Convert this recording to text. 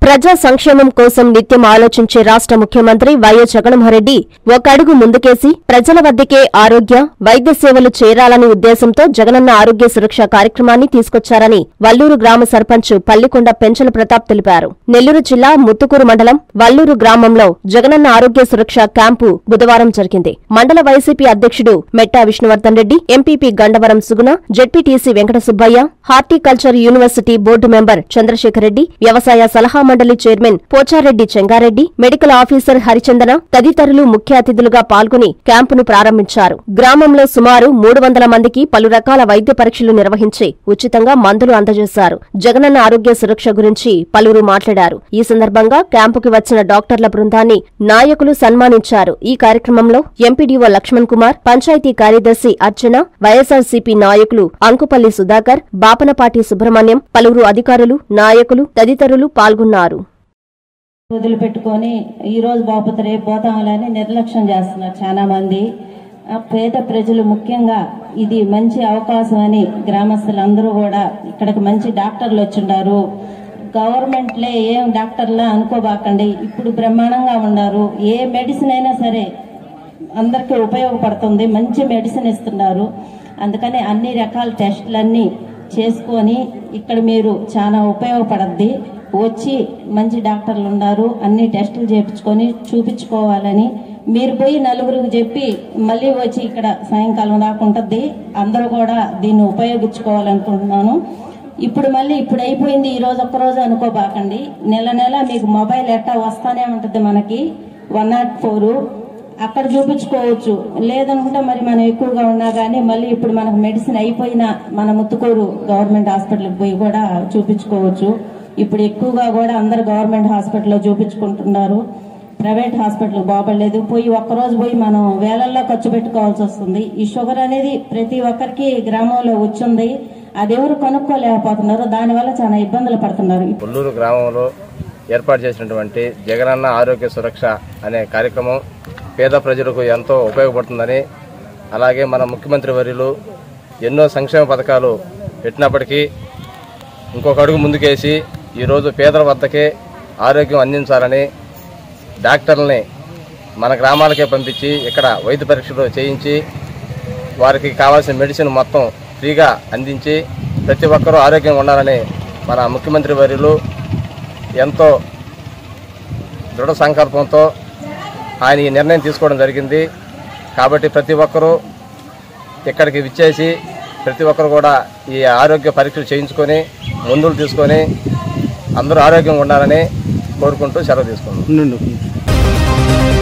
ప్రజా సంక్షేమం కోసం నిత్యం ఆలోచించే రాష్ట్ర ముఖ్యమంత్రి వైఎస్ జగన్మోహన్రెడ్డి ఒక అడుగు ముందుకేసి ప్రజల వద్దకే ఆరోగ్య వైద్య సేవలు చేరాలనే ఉద్దేశంతో జగనన్న ఆరోగ్య సురక్ష కార్యక్రమాన్ని తీసుకొచ్చారని వల్లూరు గ్రామ సర్పంచ్ పల్లికొండ పెంచల ప్రతాప్ తెలిపారు నెల్లూరు జిల్లా ముత్తుకూరు మండలం వల్లూరు గ్రామంలో జగనన్న ఆరోగ్య సురక్ష క్యాంపు బుధవారం జరిగింది మండల వైసీపీ అధ్యక్షుడు Metta Vishnuvardhan Reddy MPP Gandavaram Suguna ZPTC Venkata Subbaiah horticulture university board member Chandrasekhar Reddy వ్యవసాయ సలహా మండలి chairman Pochareddy Chengareddy medical officer Harichandana తదితరులు ముఖ్య అతిథులుగా పాల్గొని క్యాంపును ప్రారంభించారు గ్రామంలో సుమారు మూడు వందల మందికి పలు రకాల వైద్య పరీక్షలు నిర్వహించి ఉచితంగా మందులు అందజేశారు జగనన్న ఆరోగ్య సురక్ష గురించి పలువురు మాట్లాడారు ఈ సందర్భంగా క్యాంపుకి వచ్చిన డాక్టర్ల బృందాన్ని నాయకులు సన్మానించారు ఈ కార్యక్రమంలో ఎంపీడీఓ లక్ష్మణ్ కుమార్ పంచాయతీ కార్యదర్శి అర్చన వైఎస్ఆర్సీపీ నాయకులు అంకుపల్లి సుధాకర్ బాపనపాటి సుబ్రహ్మణ్యం పలువురు అధికారులు నాయకులు తదితరులు పాల్గొన్నారు వదిలిపెట్టుకొని ఈ రోజు బాపుత రేపు పోతామని నిర్లక్ష్యం చేస్తున్నారు చాలా మంది ఆ పేద ప్రజలు ముఖ్యంగా ఇది మంచి అవకాశం అని గ్రామస్తులందరూ కూడా ఇక్కడికి మంచి డాక్టర్లు వచ్చిండారు గవర్నమెంట్లే ఏం డాక్టర్లా అనుకోబాకండి ఇప్పుడు బ్రహ్మాండంగా ఉన్నారు ఏ మెడిసిన్ అయినా సరే అందరికీ ఉపయోగపడుతుంది మంచి మెడిసిన్ ఇస్తున్నారు అందుకని అన్ని రకాల టెస్టులన్నీ చేసుకొని ఇక్కడ మీరు చాలా ఉపయోగపడద్ది వచ్చి మంచి డాక్టర్లు ఉన్నారు అన్ని టెస్టులు చేయించుకొని చూపించుకోవాలని మీరు పోయి నలుగురికి చెప్పి మళ్ళీ వచ్చి ఇక్కడ సాయంకాలం దాకా ఉంటుంది అందరూ కూడా దీన్ని ఉపయోగించుకోవాలనుకుంటున్నాను ఇప్పుడు మళ్ళీ ఇప్పుడు అయిపోయింది ఈ రోజు ఒక్క రోజు అనుకోబాకండి నెల నెల మీకు మొబైల్ ఎట్టా వస్తానే ఉంటుంది మనకి వన్ నాట్ ఫోర్ అక్కడ చూపించుకోవచ్చు లేదనుకుంటే మరి మనం ఎక్కువగా ఉన్నా కానీ మళ్ళీ ఇప్పుడు మనకు మెడిసిన్ అయిపోయినా మన ముత్తుకూరు గవర్నమెంట్ హాస్పిటల్కి పోయి కూడా చూపించుకోవచ్చు ఇప్పుడు ఎక్కువగా కూడా అందరు గవర్నమెంట్ హాస్పిటల్లో చూపించుకుంటున్నారు ప్రైవేట్ హాస్పిటల్ బాగలేదు పోయి ఒక్కరోజు పోయి మనం వేలల్లో ఖర్చు పెట్టుకోవాల్సి వస్తుంది ఈ షుగర్ అనేది ప్రతి ఒక్కరికి గ్రామంలో వచ్చింది అది ఎవరు కొనుక్కోలేకపోతున్నారు దానివల్ల చాలా ఇబ్బందులు పడుతున్నారు కొల్లూరు గ్రామంలో ఏర్పాటు చేసినటువంటి జగనన్న ఆరోగ్య సురక్ష అనే కార్యక్రమం పేద ప్రజలకు ఎంతో ఉపయోగపడుతుందని అలాగే మన ముఖ్యమంత్రి వర్యులు ఎన్నో సంక్షేమ పథకాలు పెట్టినప్పటికీ ఇంకొక అడుగు ముందుకేసి ఈరోజు పేదల వద్దకే ఆరోగ్యం అందించాలని డాక్టర్లని మన గ్రామాలకే పంపించి ఇక్కడ వైద్య పరీక్షలు చేయించి వారికి కావాల్సిన మెడిసిన్ మొత్తం ఫ్రీగా అందించి ప్రతి ఒక్కరూ ఆరోగ్యంగా ఉండాలని మన ముఖ్యమంత్రి వర్యులు ఎంతో దృఢ సంకల్పంతో ఆయన ఈ నిర్ణయం తీసుకోవడం జరిగింది కాబట్టి ప్రతి ఒక్కరూ ఇక్కడికి విచ్చేసి ప్రతి ఒక్కరు కూడా ఈ ఆరోగ్య పరీక్షలు చేయించుకొని మందులు తీసుకొని అందరూ ఆరోగ్యంగా ఉండాలని కోరుకుంటూ సెలవు తీసుకున్నాం ఉండండి ఒక నిమిషం.